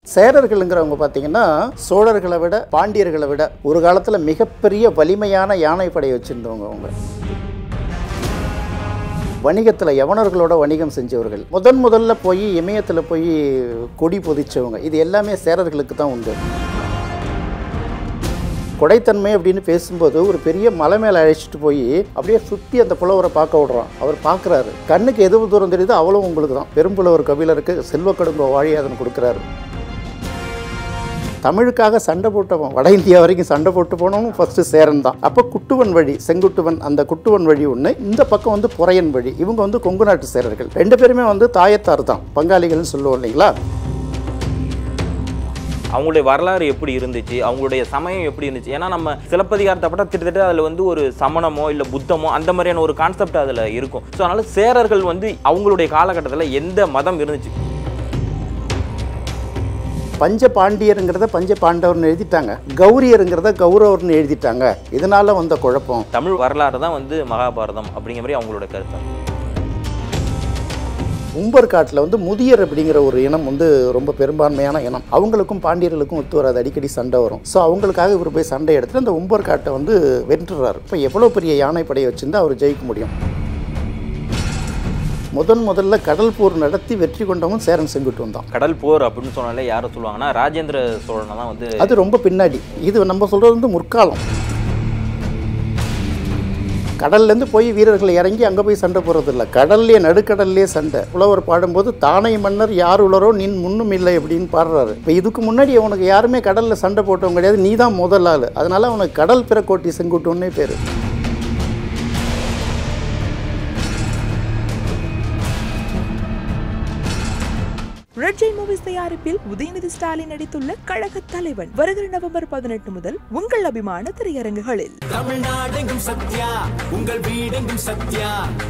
சேரர்கள்ங்கிறவங்க பார்த்தீங்கன்னா சோழர்களை விட பாண்டியர்களை விட ஒரு காலத்தில் மிகப்பெரிய வலிமையான யானைப்படை வச்சுருந்தவங்க அவங்க வணிகத்தில் யவனர்களோட வணிகம் செஞ்சவர்கள் முதன் முதல்ல போய் இமயத்தில் போய் கொடி பொதிச்சவங்க இது எல்லாமே சேரர்களுக்கு தான் உண்டு கொடைத்தன்மை அப்படின்னு பேசும்போது ஒரு பெரிய மலை மேலே அழைச்சிட்டு போய் அப்படியே சுற்றி அந்த புலவரை பார்க்க விடுறான் அவர் பார்க்குறாரு கண்ணுக்கு எதுவும் தூரம் தெரியுதோ அவ்வளோ உங்களுக்கு தான் பெரும்புலவர் கபிலருக்கு செல்வக்கடுங்கோ வாழியாதன் கொடுக்குறாரு தமிழுக்காக சண்டை போட்டவன் வட இந்தியா வரைக்கும் சண்டை போட்டு போனவனும் ஃபஸ்ட்டு சேரன் தான் அப்போ குட்டுவன் வழி செங்குட்டுவன் அந்த குட்டுவன் வழி ஒன்று இந்த பக்கம் வந்து புறையன் வழி இவங்க வந்து கொங்கு நாட்டு சேரர்கள் ரெண்டு பேருமே வந்து தாயத்தார் தான் பங்காளிகள்னு சொல்லுவோம் இல்லைங்களா அவங்களுடைய வரலாறு எப்படி இருந்துச்சு அவங்களுடைய சமயம் எப்படி இருந்துச்சு ஏன்னா நம்ம சிலப்பதிகாரத்தை பட்ட கிட்டத்தட்ட அதில் வந்து ஒரு சமணமோ இல்லை புத்தமோ அந்த மாதிரியான ஒரு கான்செப்ட் அதில் இருக்கும் ஸோ அதனால சேரர்கள் வந்து அவங்களுடைய காலகட்டத்தில் எந்த மதம் இருந்துச்சு பஞ்ச பாண்டியருங்கிறத பஞ்ச பாண்டவர்னு எழுதிட்டாங்க கௌரியருங்கிறத கௌரவர்னு எழுதிட்டாங்க இதனால வந்த குழப்பம் தமிழ் வரலாறு தான் வந்து மகாபாரதம் அப்படிங்கிற மாதிரி அவங்களோட கருத்து உம்பர் காட்டில் வந்து முதியர் அப்படிங்கிற ஒரு இனம் வந்து ரொம்ப பெரும்பான்மையான இனம் அவங்களுக்கும் பாண்டியர்களுக்கும் ஒத்து வராது அடிக்கடி சண்டை வரும் ஸோ அவங்களுக்காக இவர் போய் சண்டை எடுத்துட்டு அந்த உம்பர் காட்டை வந்து வென்றுறாரு இப்போ எவ்வளோ பெரிய யானை படையை வச்சிருந்தா அவர் ஜெயிக்க முடியும் முதன் முதல்ல கடல் போர் நடத்தி வெற்றி கொண்டவன் சேரன் செங்குட்டுவன் தான் கடல் போர் அப்படின்னு சொன்னாலே யாரை சொல்லுவாங்கன்னா ராஜேந்திர சோழனை தான் வந்து அது ரொம்ப பின்னாடி இது நம்ம சொல்கிறது வந்து முற்காலம் கடல்லேருந்து போய் வீரர்கள் இறங்கி அங்கே போய் சண்டை போகிறது இல்லை கடல்லே நடுக்கடல்லே சண்டை புலவர் பாடும்போது தானை மன்னர் யார் உளரோ நின் முன்னும் இல்லை அப்படின்னு பாடுறாரு இப்போ இதுக்கு முன்னாடி அவனுக்கு யாருமே கடலில் சண்டை போட்டவங்க கிடையாது நீ தான் முதல் ஆள் அதனால அவனுக்கு கடல் பிறக்கோட்டி செங்குட்டுன்னே பேர் ரெட் ஜெயின் மூவிஸ் தயாரிப்பில் உதயநிதி ஸ்டாலின் நடித்துள்ள கழக தலைவன் வருகிற நவம்பர் பதினெட்டு முதல் உங்கள் அபிமான திரையரங்குகளில் தமிழ்நாடெங்கும் சத்யா உங்கள் வீடெங்கும் சத்யா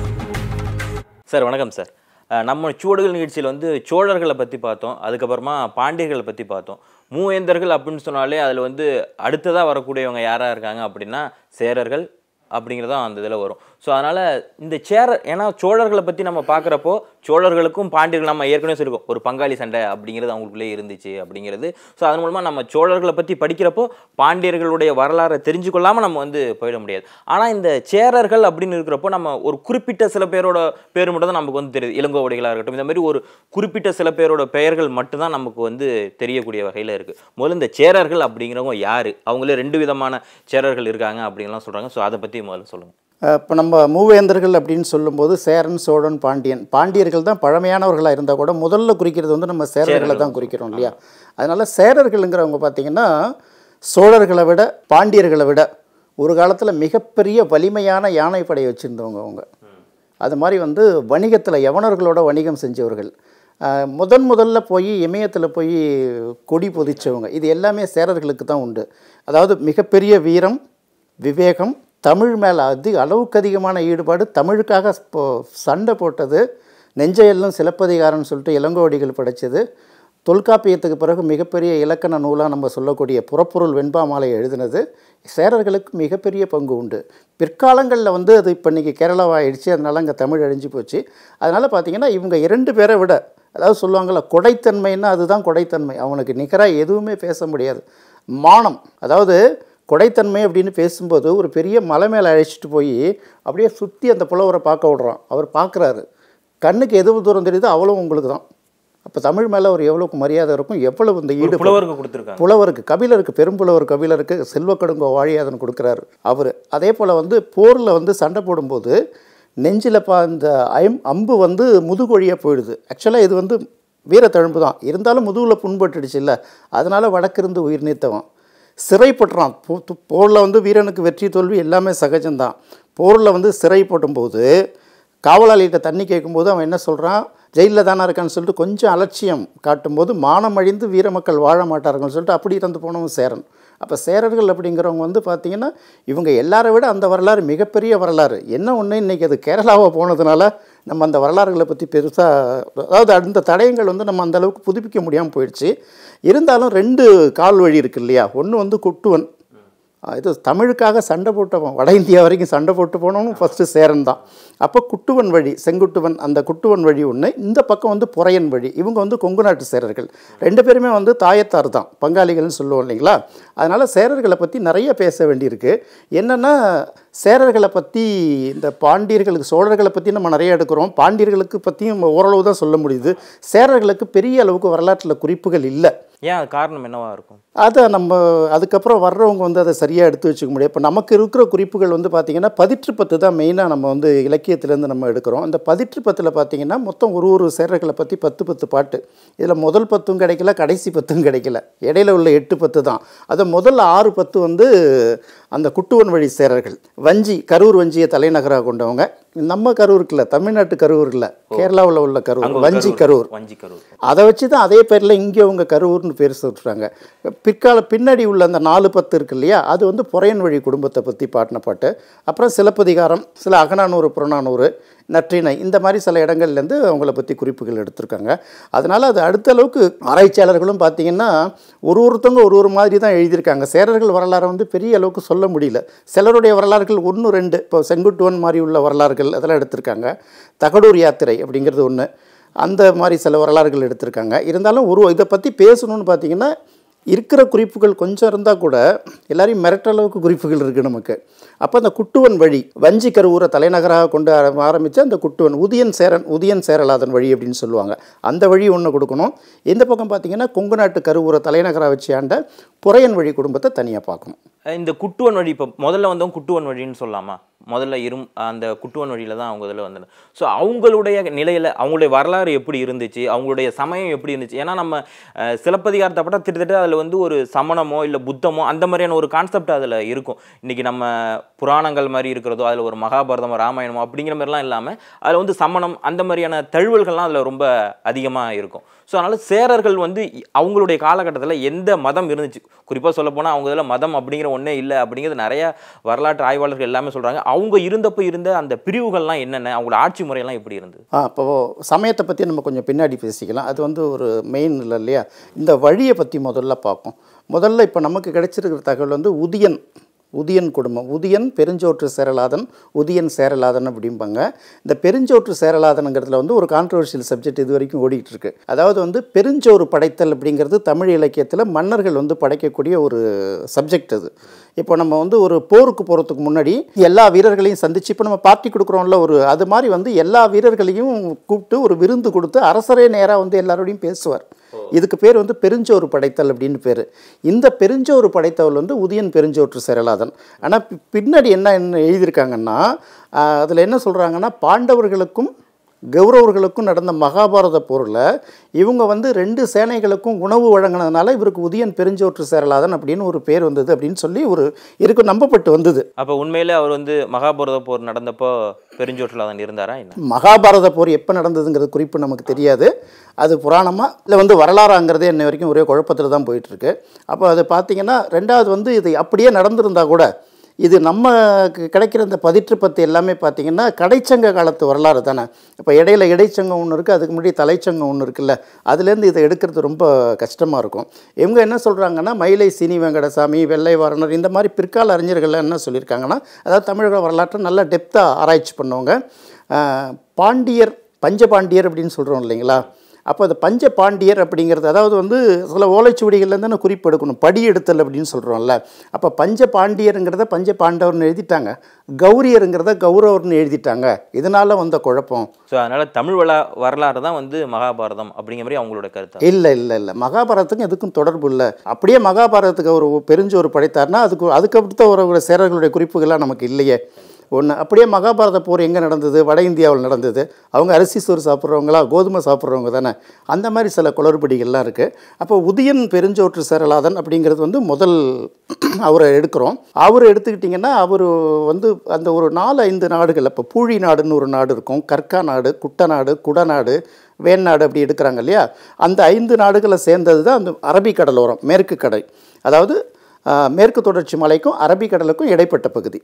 சார் வணக்கம் சார் அஹ் நம்ம சுவடுகள் நிகழ்ச்சியில் வந்து சோழர்களை பற்றி பார்த்தோம் அதுக்கப்புறமா பாண்டியர்களை பற்றி பார்த்தோம் மூவேந்தர்கள் அப்படின்னு சொன்னாலே அதில் வந்து அடுத்ததாக வரக்கூடியவங்க யாராக இருக்காங்க அப்படின்னா சேரர்கள் அப்படிங்கிறதான் அந்த இதில் வரும் ஸோ அதனால் இந்த சேர ஏன்னா சோழர்களை பற்றி நம்ம பார்க்குறப்போ சோழர்களுக்கும் பாண்டியர்கள் நம்ம ஏற்கனவே சொல்லியிருக்கோம் ஒரு பங்காளி சண்டை அப்படிங்கிறது அவங்களுக்குள்ளே இருந்துச்சு அப்படிங்கிறது ஸோ அதன் மூலமாக நம்ம சோழர்களை பற்றி படிக்கிறப்போ பாண்டியர்களுடைய வரலாறை தெரிஞ்சு கொள்ளாமல் நம்ம வந்து போயிட முடியாது ஆனால் இந்த சேரர்கள் அப்படின்னு இருக்கிறப்போ நம்ம ஒரு குறிப்பிட்ட சில பேரோட பேர் மட்டும் தான் நமக்கு வந்து தெரியுது இளங்கோவடிகளாக இருக்கட்டும் இந்த மாதிரி ஒரு குறிப்பிட்ட சில பேரோட பெயர்கள் மட்டும்தான் நமக்கு வந்து தெரியக்கூடிய வகையில் இருக்குது முதல்ல இந்த சேரர்கள் அப்படிங்கிறவங்க யார் அவங்களே ரெண்டு விதமான சேரர்கள் இருக்காங்க அப்படின்லாம் சொல்கிறாங்க ஸோ அதை பற்றி முதல்ல சொல்லுங்கள் இப்போ நம்ம மூவேந்தர்கள் அப்படின்னு சொல்லும்போது சேரன் சோழன் பாண்டியன் பாண்டியர்கள் தான் பழமையானவர்களாக இருந்தால் கூட முதல்ல குறிக்கிறது வந்து நம்ம சேரர்களை தான் குறிக்கிறோம் இல்லையா அதனால் சேரர்கள்ங்கிறவங்க பார்த்தீங்கன்னா சோழர்களை விட பாண்டியர்களை விட ஒரு காலத்தில் மிகப்பெரிய வலிமையான யானைப்படை வச்சுருந்தவங்க அவங்க அது மாதிரி வந்து வணிகத்தில் யவனர்களோட வணிகம் செஞ்சவர்கள் அஹ், முதன் முதல்ல போய் இமயத்தில் போய் கொடி பொதிச்சவங்க இது எல்லாமே சேரர்களுக்கு தான் உண்டு அதாவது மிகப்பெரிய வீரம் விவேகம் தமிழ் மேலே அதிக அளவுக்கு அதிகமான ஈடுபாடு தமிழுக்காக இப்போ சண்டை போட்டது நெஞ்சையெல்லும் சிலப்பதிகாரம்னு சொல்லிட்டு இளங்கோவடிகள் படைச்சது தொல்காப்பியத்துக்கு பிறகு மிகப்பெரிய இலக்கண நூலாக நம்ம சொல்லக்கூடிய புறப்பொருள் வெண்பா மாலை எழுதினது சேரர்களுக்கு மிகப்பெரிய பங்கு உண்டு பிற்காலங்களில் வந்து அது இப்போ இன்றைக்கி கேரளாவாயிடுச்சு அதனால அங்கே தமிழ் அழிஞ்சு போச்சு அதனால் பார்த்தீங்கன்னா இவங்க இரண்டு பேரை விட அதாவது சொல்லுவாங்கள்ல கொடைத்தன்மைன்னா அதுதான் கொடைத்தன்மை அவனுக்கு நிகராக எதுவுமே பேச முடியாது மானம் அதாவது கொடைத்தன்மை அப்படின்னு பேசும்போது ஒரு பெரிய மலை மேலே அழைச்சிட்டு போய் அப்படியே சுற்றி அந்த புலவரை பார்க்க விடுறான் அவர் பார்க்குறாரு கண்ணுக்கு எதுவும் தூரம் தெரியுதோ அவ்வளோ உங்களுக்கு தான் அப்போ தமிழ் மேலே ஒரு எவ்வளோக்கு மரியாதை இருக்கும் எவ்வளவு இந்த ஒரு ஈடுபாடு புலவருக்கு கொடுத்துருக்காங்க புலவருக்கு கபிலருக்கு பெரும்புலவர் கபிலருக்கு செல்வக்கடுங்கோ வாழியாதன் கொடுக்குறாரு அவர் அதே போல் வந்து போரில் வந்து சண்டை போடும்போது நெஞ்சில் பா இந்த ஐம் அம்பு வந்து முதுகொழியாக போயிடுது ஆக்சுவலாக இது வந்து வீரத்தழும்பு தான் இருந்தாலும் முதுகில் புண்பட்டுடுச்சு இல்லை அதனால் வடக்கிருந்து உயிர் நீத்தவன் சிறைப்பட்டுறான் போரில் வந்து வீரனுக்கு வெற்றி தோல்வி எல்லாமே சகஜம்தான் போரில் வந்து சிறை போடும்போது காவலாளிகிட்ட தண்ணி கேட்கும்போது அவன் என்ன சொல்கிறான் ஜெயிலில் தானே இருக்கான்னு சொல்லிட்டு கொஞ்சம் அலட்சியம் காட்டும்போது மானம் அழிந்து வீர மக்கள் வாழ மாட்டார்கள்னு சொல்லிட்டு அப்படி இறந்து போனவன் சேரன் அப்போ சேரர்கள் அப்படிங்கிறவங்க வந்து பார்த்திங்கன்னா இவங்க எல்லாரை விட அந்த வரலாறு மிகப்பெரிய வரலாறு என்ன ஒன்று இன்றைக்கி அது கேரளாவாக போனதுனால நம்ம அந்த வரலாறுகளை பற்றி பெருசாக அதாவது அந்த தடயங்கள் வந்து நம்ம அந்த அளவுக்கு புதுப்பிக்க முடியாமல் போயிடுச்சு இருந்தாலும் ரெண்டு கால் வழி இருக்கு இல்லையா ஒன்று வந்து குட்டுவன் அஹ் இது தமிழுக்காக சண்டை போட்டவன் வட இந்தியா வரைக்கும் சண்டை போட்டு போனவனும் ஃபஸ்ட்டு சேரன் தான் அப்போ குட்டுவன் வழி செங்குட்டுவன் அந்த குட்டுவன் வழி ஒன்று இந்த பக்கம் வந்து புறையன் வழி இவங்க வந்து கொங்கு நாட்டு சேரர்கள் ரெண்டு பேருமே வந்து தாயத்தார் தான் பங்காளிகள்னு சொல்லுவோம் இல்லைங்களா அதனால் சேரர்களை பற்றி நிறைய பேச வேண்டியிருக்கு என்னென்னா சேரர்களை பற்றி இந்த பாண்டியர்களுக்கு சோழர்களை பற்றி நம்ம நிறைய எடுக்கிறோம் பாண்டியர்களுக்கு பற்றியும் ஓரளவு தான் சொல்ல முடியுது சேரர்களுக்கு பெரிய அளவுக்கு வரலாற்றில் குறிப்புகள் இல்லை ஏன் அது காரணம் என்னவா இருக்கும் அதை நம்ம அதுக்கப்புறம் வர்றவங்க வந்து அதை சரியாக எடுத்து வச்சுக்க முடியும் இப்போ நமக்கு இருக்கிற குறிப்புகள் வந்து பார்த்திங்கன்னா பதிற்று பத்து தான் மெயினாக நம்ம வந்து இலக்கியத்திலேருந்து நம்ம எடுக்கிறோம் அந்த பதிற்று பத்தில் பார்த்திங்கன்னா மொத்தம் ஒரு ஒரு சேரர்களை பற்றி பத்து பத்து பாட்டு இதில் முதல் பத்தும் கிடைக்கல கடைசி பத்தும் கிடைக்கல இடையில உள்ள எட்டு பத்து தான் அது முதல் ஆறு பத்து வந்து அந்த குட்டுவன் வழி சேரர்கள் வஞ்சி கரூர் வஞ்சியை தலைநகராக கொண்டவங்க நம்ம கரூருக்கு இல்லை தமிழ்நாட்டு கரூர் இல்லை கேரளாவில் உள்ள அங்க கரூர் ஒரு வஞ்சி கரூர் வஞ்சி கரூர் அதை வச்சு தான் அதே பேரில் இங்கே அவங்க கரூர்னு பேர் சொல்கிறாங்க பிற்கால பின்னாடி உள்ள அந்த நாலு பத்து இருக்கு இல்லையா அது வந்து புறையன் வழி குடும்பத்தை பற்றி பாட்டின பாட்டு அப்புறம் சிலப்பதிகாரம் சில அகநானூறு புறநானூறு நற்றிணை இந்த மாதிரி சில இடங்கள்லேருந்து அவங்கள பற்றி குறிப்புகள் எடுத்திருக்காங்க அதனால் அது அடுத்த அளவுக்கு ஆராய்ச்சியாளர்களும் பார்த்தீங்கன்னா ஒரு ஒருத்தவங்க ஒரு ஒரு மாதிரி தான் எழுதியிருக்காங்க சேரர்கள் வரலாறை வந்து பெரிய அளவுக்கு சொல்ல முடியல சிலருடைய வரலாறுகள் ஒன்று ரெண்டு இப்போ செங்குட்டுவன் மாதிரி உள்ள வரலாறுகள் அதெல்லாம் எடுத்திருக்காங்க தகடூர் யாத்திரை அப்படிங்கிறது ஒன்று அந்த மாதிரி சில வரலாறுகள் எடுத்திருக்காங்க இருந்தாலும் ஒரு இதை பற்றி பேசணும்னு பார்த்தீங்கன்னா இருக்கிற குறிப்புகள் கொஞ்சம் இருந்தால் கூட எல்லாரையும் மிரட்ட அளவுக்கு குறிப்புகள் இருக்குது நமக்கு அப்போ அந்த குட்டுவன் வழி வஞ்சி கருவூரை தலைநகராக கொண்டு ஆரம்பித்த அந்த குட்டுவன் உதியன் சேரன் உதியன் சேரலாதன் வழி அப்படின்னு சொல்லுவாங்க அந்த வழி ஒன்று கொடுக்கணும் இந்த பக்கம் பார்த்தீங்கன்னா கொங்கு நாட்டு கருவூரை தலைநகராக வச்சு ஆண்ட புறையன் வழி குடும்பத்தை தனியாக பார்க்கணும் இந்த குட்டுவன் வழி இப்போ முதல்ல வந்தவங்க குட்டுவன் வழின்னு சொல்லலாமா முதல்ல இரும் அந்த குட்டுவன் வழியில தான் அவங்க இதில் வந்தது ஸோ அவங்களுடைய நிலையில் அவங்களுடைய வரலாறு எப்படி இருந்துச்சு அவங்களுடைய சமயம் எப்படி இருந்துச்சு ஏன்னா நம்ம அஹ், சிலப்பதிகாரத்தை பட்டா திட்டத்தட்ட அதில் வந்து ஒரு சமணமோ இல்லை புத்தமோ அந்த மாதிரியான ஒரு கான்செப்ட் அதில் இருக்கும் இன்னைக்கு நம்ம புராணங்கள் மாதிரி இருக்கிறதோ அதில் ஒரு மகாபாரதமோ ராமாயணமோ அப்படிங்கிற மாதிரிலாம் இல்லாமல் அதில் வந்து சமணம் அந்த மாதிரியான தழுவல்கள்லாம் அதில் ரொம்ப அதிகமாக இருக்கும் ஸோ அதனால் சேரர்கள் வந்து இ- அவங்களுடைய காலகட்டத்தில் எந்த மதம் இருந்துச்சு குறிப்பாக சொல்லப்போனால் அவங்க இதில் மதம் அப்படிங்கிற ஒன்றே இல்லை அப்படிங்கிறது நிறைய வரலாற்று ஆய்வாளர்கள் எல்லாமே சொல்கிறாங்க அவங்க இருந்தப்போ இருந்த அந்த பிரிவுகள்லாம் என்னென்ன அவங்களோட ஆட்சி முறையெல்லாம் எப்படி இருந்தது ஆ இப்போ சமயத்தை பற்றி நம்ம கொஞ்சம் பின்னாடி பேசிக்கலாம் அது வந்து ஒரு மெயின் இல்லை இல்லையா இந்த வழியை பற்றி முதல்ல பார்ப்போம் முதல்ல இப்போ நமக்கு கிடைச்சிருக்கிற தகவல் வந்து உதியன் உதியன் குடும்பம் உதியன் பெருஞ்சோற்று சேரலாதன் உதியன் சேரலாதன் அப்படிம்பாங்க இந்த பெருஞ்சோற்று சேரலாதனுங்கிறதுல வந்து ஒரு கான்ட்ரவர்ஷியல் சப்ஜெக்ட் இது வரைக்கும் ஓடிட்டு இருக்கு அதாவது வந்து பெருஞ்சோறு படைத்தல் அப்படிங்கிறது தமிழ் இலக்கியத்தில் மன்னர்கள் வந்து படைக்கக்கூடிய ஒரு சப்ஜெக்ட் அது இப்போ நம்ம வந்து ஒரு போருக்கு போகிறதுக்கு முன்னாடி எல்லா வீரர்களையும் சந்திச்சு இப்போ நம்ம பார்ட்டி கொடுக்குறோம்ல ஒரு அது மாதிரி வந்து எல்லா வீரர்களையும் கூப்பிட்டு ஒரு விருந்து கொடுத்து அரசரே நேராக வந்து எல்லாரோடையும் பேசுவார் இதுக்கு பேர் வந்து பெருஞ்சோறு படைத்தல் அப்படின்னு பேர் இந்த பெருஞ்சோறு படைத்தவள் வந்து உதயன் பெருஞ்சோற்று சேரலாதன் ஆனால் பின்னாடி என்ன என்ன எழுதியிருக்காங்கன்னா அதில் என்ன சொல்கிறாங்கன்னா பாண்டவர்களுக்கும் கௌரவர்களுக்கும் நடந்த மகாபாரத போரில் இவங்க வந்து ரெண்டு சேனைகளுக்கும் உணவு வழங்கினதுனால இவருக்கு உதயன் பெருஞ்சோற்று சேரலாதன் அப்படின்னு ஒரு பேர் வந்தது அப்படின்னு சொல்லி ஒரு இருக்கு நம்பப்பட்டு வந்தது அப்போ உண்மையிலே அவர் வந்து மகாபாரத போர் நடந்தப்போ பெருஞ்சோற்றில் தான் இருந்தாரா என்ன மகாபாரத போர் எப்போ நடந்ததுங்கிறது குறிப்பு நமக்கு தெரியாது அது புராணமாக இல்லை வந்து வரலாறாங்கிறதே இன்ன வரைக்கும் ஒரே குழப்பத்தில் தான் போயிட்டுருக்கு அப்போ அது பார்த்தீங்கன்னா ரெண்டாவது வந்து இது அப்படியே நடந்திருந்தா கூட இது நம்ம கு- கிடைக்கிற இந்த பதிற்று பத்து எல்லாமே பார்த்தீங்கன்னா கடைச்சங்க காலத்து வரலாறு தானே இப்போ இடையில இடைச்சங்கம் ஒன்று இருக்குது அதுக்கு முன்னாடி தலைச்சங்கம் ஒன்று இருக்குல்ல அதுலேருந்து இதை எடுக்கிறது ரொம்ப கஷ்டமாக இருக்கும் இவங்க என்ன சொல்கிறாங்கன்னா மயிலை சீனி வெங்கடசாமி வெள்ளை வாரணர் இந்த மாதிரி பிற்கால அறிஞர்கள்லாம் என்ன சொல்லியிருக்காங்கன்னா அதாவது தமிழக வரலாற்றை நல்லா டெப்த்தாக ஆராய்ச்சி பண்ணவங்க ஆஹ், பாண்டியர் பஞ்சபாண்டியர் அப்படின்னு சொல்கிறோம் இல்லைங்களா அப்போ அது பஞ்ச பாண்டியர் அப்படிங்கிறது அதாவது வந்து சில ஓலைச்சுவடிகள்லேருந்து நான் குறிப்பு எடுக்கணும் படி எடுத்தல் அப்படின்னு சொல்கிறோம்ல அப்போ பஞ்ச பாண்டியருங்கிறத பஞ்ச பாண்டவர்னு எழுதிட்டாங்க கௌரியருங்கிறத கௌரவர்னு எழுதிட்டாங்க இதனால வந்த குழப்பம் ஸோ அதனால தமிழ் வள வரலாறு தான் வந்து மகாபாரதம் அப்படிங்கிற மாதிரி அவங்களோட கருத்து இல்லை இல்லை இல்லை மகாபாரதத்துக்கும் எதுக்கும் தொடர்பு இல்லை அப்படியே மகாபாரதத்துக்கு ஒரு பெருஞ்சோறு படைத்தார்னா அதுக்கு அதுக்கு அடுத்த ஒரு ஒரு சேரர்களுடைய குறிப்புகள்லாம் நமக்கு இல்லையே ஒன்று அப்படியே மகாபாரத போர் எங்கே நடந்தது வட இந்தியாவில் நடந்தது அவங்க அரிசி சோறு சாப்பிட்றவங்களா கோதுமை சாப்பிட்றவங்க தானே அந்த மாதிரி சில குளறுபடிகள்லாம் இருக்குது அப்போ உதயன் பெருஞ்சோற்று சேரலாதன் அப்படிங்கிறது வந்து முதல் அவரை எடுக்கிறோம் அவர் எடுத்துக்கிட்டிங்கன்னா அவர் வந்து அந்த ஒரு நாலு ஐந்து நாடுகள் இப்போ பூழி நாடுன்னு ஒரு நாடு இருக்கும் கற்கா நாடு குட்டநாடு குடநாடு வேணாடு அப்படி எடுக்கிறாங்க இல்லையா அந்த ஐந்து நாடுகளை சேர்ந்தது தான் அந்த அரபிக்கடலோரம் மேற்கு கடல் அதாவது ஆஹ், மேற்கு தொடர்ச்சி மலைக்கும் அரபிக்கடலுக்கும் இடைப்பட்ட பகுதி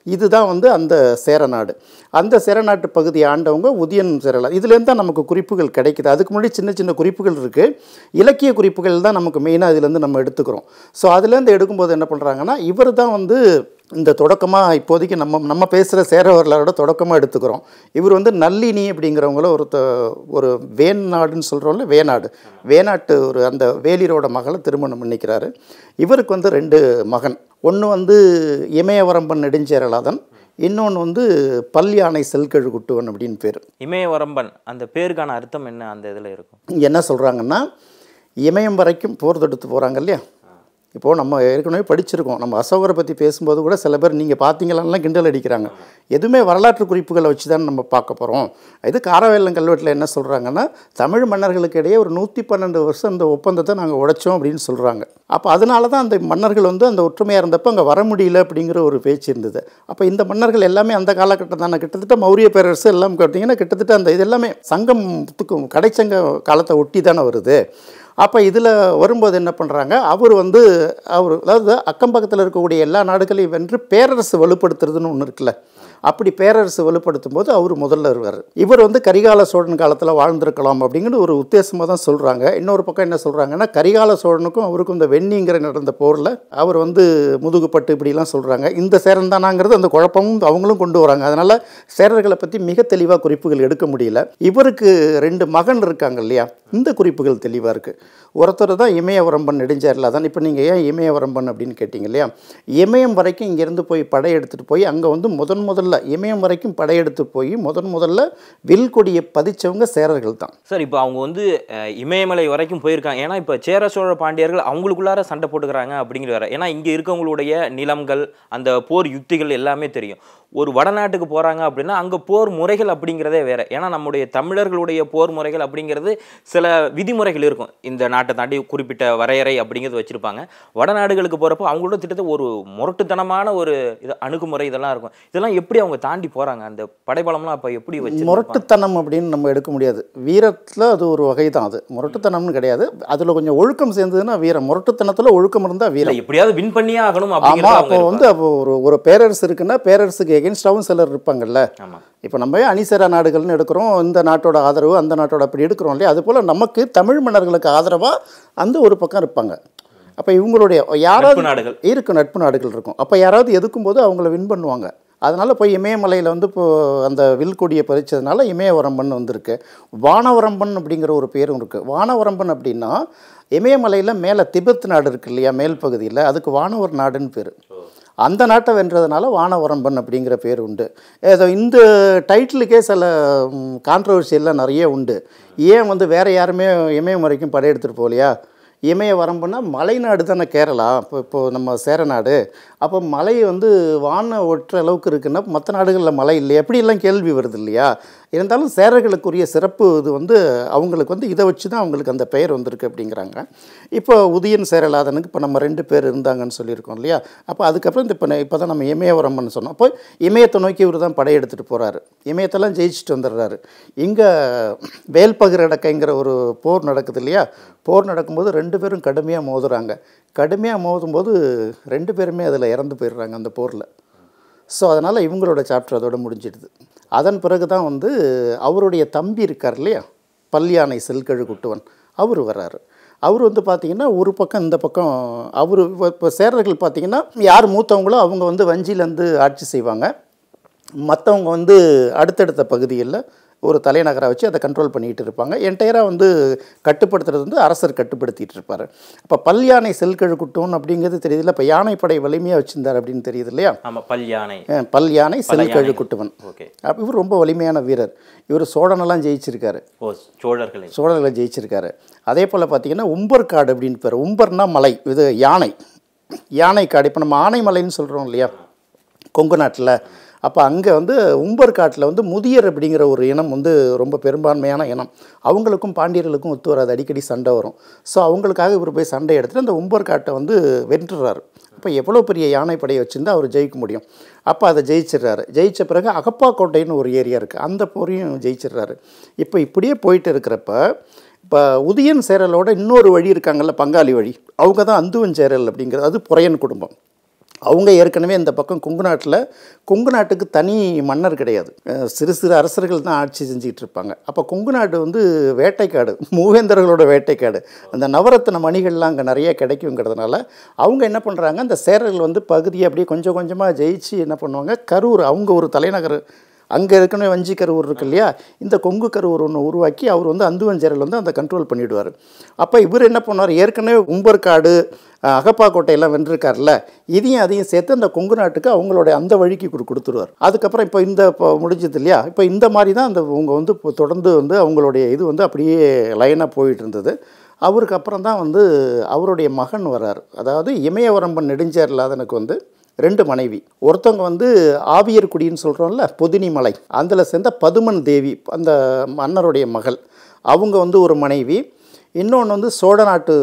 இதுதான் வந்து அந்த சேரநாடு அந்த சேரநாட்டு பகுதியை ஆண்டவங்க உதயன் சேரலா இதுலேருந்து தான் நமக்கு குறிப்புகள் கிடைக்குது அதுக்கு முன்னாடி சின்ன சின்ன குறிப்புகள் இருக்குது இலக்கிய குறிப்புகள் தான் நமக்கு மெயினாக இதுலேருந்து நம்ம எடுத்துக்கிறோம் ஸோ அதுலேருந்து எடுக்கும்போது என்ன பண்ணுறாங்கன்னா இவர் தான் வந்து இந்த தொடக்கமாக இப்போதைக்கு நம்ம நம்ம பேசுகிற சேர வரலாறோட தொடக்கமாக எடுத்துக்கிறோம் இவர் வந்து நல்லினி அப்படிங்கிறவங்கள ஒரு த- ஒரு வேன் நாடுன்னு சொல்கிறோம்ல வேநாடு வேநாட்டு ஒரு அந்த வேலிரோட மகளை திருமணம் பண்ணிக்கிறாரு இவருக்கு வந்து ரெண்டு மகன் ஒன்று வந்து இமயவரம்பன் நெடுஞ்சேரலாதன் இன்னொன்று வந்து பல்யானை செல்கழுகுட்டுவன் அப்படின்னு பேர் இமயவரம்பன் அந்த பேருக்கான அர்த்தம் என்ன அந்த இதில் இருக்கும் இங்கே என்ன சொல்கிறாங்கன்னா இமயம் வரைக்கும் போர் தொடுத்து போகிறாங்க இல்லையா இப்போது நம்ம ஏற்கனவே படிச்சிருக்கோம் நம்ம அசோகரை பற்றி பேசும்போது கூட சில பேர் நீங்கள் பார்த்தீங்களான்லாம் கிண்டல் அடிக்கிறாங்க எதுவுமே வரலாற்று குறிப்புகளை வச்சு தான் நம்ம பார்க்க போகிறோம் இது காரவேலம் கல்வெட்டில் என்ன சொல்கிறாங்கன்னா தமிழ் மன்னர்களுக்கு இடையே ஒரு நூற்றி பன்னெண்டு வருஷம் இந்த ஒப்பந்தத்தை நாங்கள் உடைச்சோம் அப்படின்னு சொல்கிறாங்க அப்போ அதனால தான் அந்த மன்னர்கள் வந்து அந்த ஒற்றுமையாக இருந்தப்போ அங்கே வர முடியல அப்படிங்கிற ஒரு பேச்சு இருந்தது அப்போ இந்த மன்னர்கள் எல்லாமே அந்த காலகட்டம் தானே கிட்டத்தட்ட மௌரிய பேரரசு எல்லாம் பார்த்தீங்கன்னா கிட்டத்தட்ட அந்த இது எல்லாமே சங்கத்துக்கும் கடைச்சங்க காலத்தை ஒட்டி தானே வருது அப்போ இதில் வரும்போது என்ன பண்ணுறாங்க அவர் வந்து அவர் அதாவது அக்கம் பக்கத்தில் இருக்கக்கூடிய எல்லா நாடுகளையும் வென்று பேரரசு வலுப்படுத்துறதுன்னு ஒன்று இருக்குல்ல அப்படி பேரரசு வலுப்படுத்தும் போது அவர் முதல்ல வருவார் இவர் வந்து கரிகால சோழன் காலத்தில் வாழ்ந்திருக்கலாம் அப்படிங்கிற ஒரு உத்தேசமாக தான் சொல்கிறாங்க இன்னொரு பக்கம் என்ன சொல்கிறாங்கன்னா கரிகால சோழனுக்கும் அவருக்கும் இந்த வெண்ணிங்கிற நடந்த போரில் அவர் வந்து முதுகுப்பட்டு இப்படிலாம் சொல்கிறாங்க இந்த சேரன் தானாங்கிறது அந்த குழப்பமும் அவங்களும் கொண்டு வராங்க அதனால் சேரர்களை பற்றி மிக தெளிவாக குறிப்புகள் எடுக்க முடியல இவருக்கு ரெண்டு மகன் இருக்காங்க இல்லையா இந்த குறிப்புகள் தெளிவாக இருக்குது ஒருத்தர் தான் இமயவரம்பன் நெடுஞ்சாரில் தான் இப்போ நீங்கள் ஏன் இமயவரம்பன் அப்படின்னு கேட்டிங்க இல்லையா இமயம் வரைக்கும் இங்கேருந்து போய் படையெடுத்துட்டு போய் அங்கே வந்து முதன் முதல்ல இமயம் வரைக்கும் படையெடுத்து போய் முதன் முதல்ல வில் கொடியை பதிச்சவங்க சேரர்கள் தான் சார் இப்போ அவங்க வந்து அஹ், இமயமலை வரைக்கும் போயிருக்காங்க ஏன்னா இப்போ சேர சோழ பாண்டியர்கள் அவங்களுக்குள்ளார சண்டை போட்டுக்கிறாங்க அப்படிங்கிற வேற ஏன்னா இங்கே இருக்கவங்களுடைய நிலங்கள் அந்த போர் யுத்திகள் எல்லாமே தெரியும் ஒரு வடநாட்டுக்கு போகிறாங்க அப்படின்னா அங்கே போர் முறைகள் அப்படிங்கிறதே வேற ஏன்னா நம்முடைய தமிழர்களுடைய போர் முறைகள் அப்படிங்கிறது சில விதிமுறைகள் இருக்கும் இந்த நாட்டை தாண்டி குறிப்பிட்ட வரையறை அப்படிங்கிறது வச்சுருப்பாங்க வடநாடுகளுக்கு போகிறப்போ அவங்களோட திட்டத்தை ஒரு முரட்டுத்தனமான ஒரு இது அணுகுமுறை இதெல்லாம் இருக்கும் இதெல்லாம் எப்படி அவங்க தாண்டி போகிறாங்க அந்த படைபலம்லாம் அப்போ எப்படி வச்சு முரட்டுத்தனம் அப்படின்னு நம்ம எடுக்க முடியாது வீரத்தில் அது ஒரு வகை தான் அது முரட்டுத்தனம்னு கிடையாது அதில் கொஞ்சம் ஒழுக்கம் சேர்ந்ததுன்னா வீரம் முரட்டுத்தனத்தில் ஒழுக்கம் இருந்தால் இல்ல வீரம் எப்படியாவது வின் பண்ணியே ஆகணும் ஆமாம் அப்படிங்கிறது அப்போ அவங்க வந்து அப்போ ஒரு ஒரு பேரரசு இருக்குன்னா பேரரசுக்கு எகென்ஸ்டாகவும் சிலர் இருப்பாங்கல்ல இருப்பாங்க. ஆமா இப்போ நம்ம அணிசேரா நாடுகள்னு எடுக்கிறோம் இந்த நாட்டோட ஆதரவு அந்த நாட்டோட அப்படி எடுக்கிறோம் இல்லையா அதுபோல் நமக்கு தமிழ் மன்னர்களுக்கு ஆதரவாக அந்த ஒரு பக்கம் இருப்பாங்க அப்போ இவங்களுடைய யாராவது நட்பு நாடுகள். இருக்கும் நட்பு நாடுகள் இருக்கும் அப்போ யாராவது எதுக்கும்போது அவங்கள வின் பண்ணுவாங்க அதனால் போய் இமயமலையில் வந்து இப்போ அந்த வில்கொடியை பறிச்சதுனால இமயவரம்பன் வந்திருக்கு வானவரம்பன் அப்படிங்கிற ஒரு பேரும் இருக்குது வானவரம்பன் அப்படின்னா இமயமலையில் மேலே திபெத் நாடு இருக்கு இல்லையா மேல் பகுதியில் அதுக்கு வானவர் நாடுன்னு பேர் அந்த நாட்டை வென்றதுனால வானவரம்பன் அப்படிங்கிற பேர் உண்டு ஏதோ இந்த டைட்டிலுக்கே சில கான்ட்ரவர்சி எல்லாம் நிறைய உண்டு ஏன் வந்து வேறு யாருமே இமயம் வரைக்கும் படையெடுத்துட்டு போகலையா இமய வரம்புனா மலைநாடு தானே கேரளா இப்போ இப்போது நம்ம சேரநாடு அப்போ மலை வந்து வான ஒற்ற அளவுக்கு இருக்குன்னா மற்ற நாடுகளில் மலை இல்லையா எப்படியெல்லாம் கேள்வி வருது இல்லையா இருந்தாலும் சேரர்களுக்குரிய சிறப்பு இது வந்து அவங்களுக்கு வந்து இதை வச்சு தான் அவங்களுக்கு அந்த பெயர் வந்திருக்கு அப்படிங்கிறாங்க இப்போ உதயன் சேரலாதனுக்கு இப்போ நம்ம ரெண்டு பேர் இருந்தாங்கன்னு சொல்லியிருக்கோம் இல்லையா அப்போ அதுக்கப்புறம் இந்த இப்போ இப்போ தான் நம்ம இமயவரம்பன் சொன்னோம் அப்போ இமயத்தை நோக்கி இவர் தான் படையெடுத்துட்டு போகிறாரு இமயத்தெல்லாம் ஜெயிச்சுட்டு வந்துடுறாரு இங்கே வேல்பகிரடக்கைங்கிற ஒரு போர் நடக்குது இல்லையா போர் நடக்கும்போது ரெண்டு பேரும் கடுமையாக மோதுறாங்க கடுமையாக மோதும்போது ரெண்டு பேருமே அதில் இறந்து போயிடுறாங்க அந்த போரில் ஸோ அதனால் இவங்களோட சாப்டர் அதோட முடிஞ்சிடுது அதன் பிறகு தான் வந்து அவருடைய தம்பி இருக்கார் இல்லையா பல்யானை செல்கழு குட்டுவன் அவர் வர்றாரு அவர் வந்து பார்த்திங்கன்னா ஒரு பக்கம் இந்த பக்கம் அவர் இப்போ சேரர்கள் பார்த்திங்கன்னா யார் மூத்தவங்களோ அவங்க வந்து வஞ்சியிலேருந்து ஆட்சி செய்வாங்க மற்றவங்க வந்து அடுத்தடுத்த பகுதிகளில் ஒரு தலைநகரை வச்சு அதை கண்ட்ரோல் பண்ணிகிட்டு இருப்பாங்க என்டையராக வந்து கட்டுப்படுத்துறது வந்து அரசர் கட்டுப்படுத்திட்டு இருப்பார் அப்போ பல்யானை செல்கழு குட்டுவன் அப்படிங்கிறது தெரியுதுல்ல இப்போ யானைப்படை வலிமையாக வச்சுருந்தார் அப்படின்னு தெரியுது இல்லையா ஆமா பல் யானை அஹ் பல் யானை செல்கழு யானை. குட்டுவன் ஓகே அப்ப இவர் ரொம்ப வலிமையான வீரர் இவர் சோழனெல்லாம் ஜெயிச்சிருக்காரு ஓ சோழர்களை சோழர்களை ஜெயிச்சிருக்காரு அதே போல் பார்த்தீங்கன்னா உம்பர்காடு அப்படின்னு பேர் உம்பர்னா மலை இது யானை யானை காடு இப்போ நம்ம ஆனைமலைன்னு சொல்கிறோம் இல்லையா கொங்கு நாட்டில் அப்போ அங்கே வந்து உம்பர்காட்டில் வந்து முதியர் அப்படிங்கிற ஒரு இனம் வந்து ரொம்ப பெரும்பான்மையான இனம் அவங்களுக்கும் பாண்டியர்களுக்கும் ஒத்து வராது அடிக்கடி சண்டை வரும் ஸோ அவங்களுக்காக இவர் போய் சண்டை எடுத்துட்டு அந்த உம்பர்காட்டை வந்து வென்றுறாரு அப்போ எவ்வளோ பெரிய யானை படையை வச்சுருந்தா அவர் ஜெயிக்க முடியும் அப்போ அதை ஜெயிச்சிடுறாரு ஜெயிச்ச பிறகு அகப்பா கோட்டைன்னு ஒரு ஏரியா இருக்குது அந்த போரையும் ஜெயிச்சிடுறாரு இப்போ இப்படியே போயிட்டு இருக்கிறப்ப இப்போ உதயன் சேரலோட இன்னொரு வழி இருக்காங்கல்ல பங்காளி வழி அவங்க தான் அந்துவன் சேரல் அப்படிங்கிறது அது புறையன் குடும்பம் அவங்க ஏற்கனவே இந்த பக்கம் கொங்கு நாட்டில் கொங்கு நாட்டுக்கு தனி மன்னர் கிடையாது அஹ் சிறு சிறு அரசர்கள் தான் ஆட்சி செஞ்சுக்கிட்டு இருப்பாங்க அப்போ கொங்கு நாடு வந்து வேட்டைக்காடு மூவேந்தர்களோட வேட்டைக்காடு அந்த நவரத்ன மணிகள்லாம் அங்கே நிறைய கிடைக்குங்கிறதுனால அவங்க என்ன பண்ணுறாங்க அந்த சேரர்கள் வந்து பகுதியை அப்படியே கொஞ்சம் கொஞ்சமாக ஜெயிச்சு என்ன பண்ணுவாங்க கரூர் அவங்க ஒரு தலைநகர் அங்கே ஏற்கனவே வஞ்சி கருவூர் இருக்கு இல்லையா இந்த கொங்கு கருவூர் ஒன்று உருவாக்கி அவர் வந்து அந்துவஞ்சேரல் வந்து அந்த கண்ட்ரோல் பண்ணிவிடுவார் அப்போ இவர் என்ன பண்ணார் ஏற்கனவே உம்பர்காடு அஹ், அகப்பா கோட்டையெல்லாம் வென்றிருக்கார்ல இதையும் அதையும் சேர்த்து அந்த கொங்கு நாட்டுக்கு அவங்களோட அந்த வழிக்கு கொடு கொடுத்துருவார் அதுக்கப்புறம் இப்போ இந்த இப்போ முடிஞ்சது இல்லையா இப்போ இந்த மாதிரி தான் அந்த அவங்க வந்து இப்போ தொடர்ந்து வந்து அவங்களுடைய இது வந்து அப்படியே லைனாக போயிட்டு இருந்தது அவருக்கு அப்புறம் தான் வந்து அவருடைய மகன் வரார் அதாவது இமயவரம்பன் நெடுஞ்சேரலாதனுக்கு வந்து ரெண்டு மனைவி ஒருத்தவங்க வந்து ஆவியர்குடின்னு சொல்கிறோம்ல பொதினி மலை அதில் சேர்ந்த பதுமன் தேவி அந்த மன்னருடைய மகள் அவங்க வந்து ஒரு மனைவி இன்னொன்று வந்து சோழ நாட்டு